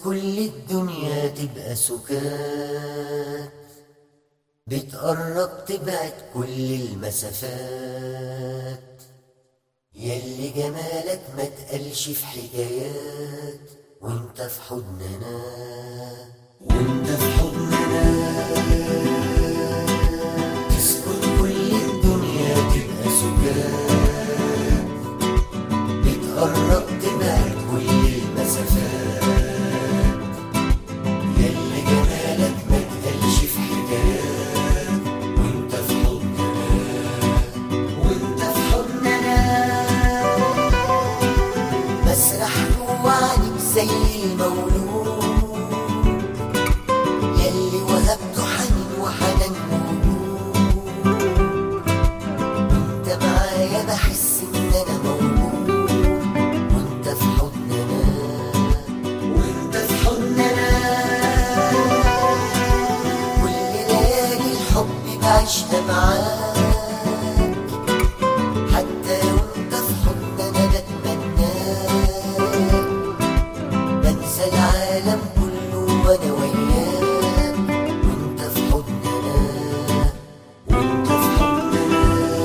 كل الدنيا تبقى سكات بتقرب تبعد كل المسافات يلي جمالك ما تقلش في حكايات وانت في حضننا وانت في حضننا تسكن كل الدنيا تبقى سكات بتقرب تبعد كل المسافات يلي جمالك ما تقلش في حكايات وانت في حضننا وانت في حضننا بسرح جوا عينيك زي المولود يلي وهبته حنين وحنان وجود وانت معايا بحس ان انا موجود وانت في حضننا وانت في حضننا كل ليالي الحب بعيشها معاك حتى وانت في حضننا بتمناك بنسى العالم كله وانا وياك وانت في حضننا وانت في حضننا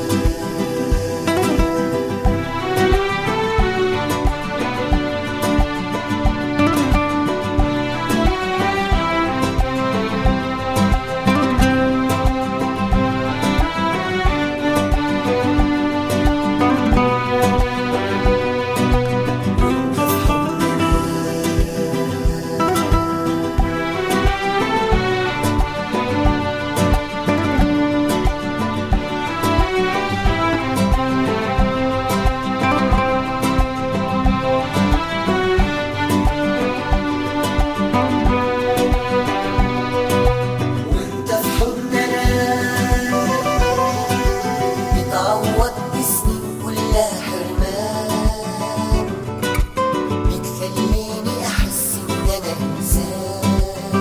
وانت في وانت في حضننا بتعوض بسنين كلها حرمان بتخليني احس ان انا انسان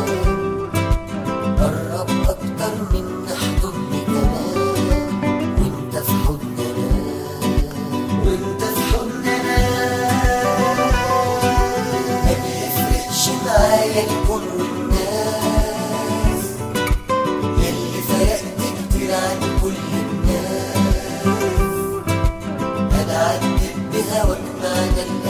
قرب اكتر من احضني كمان وانت في حضننا وانت في حضننا ما بيفرقش معايا الكون والناس يلي فرقت كتير عن كل الناس انا عدت بهواك معنى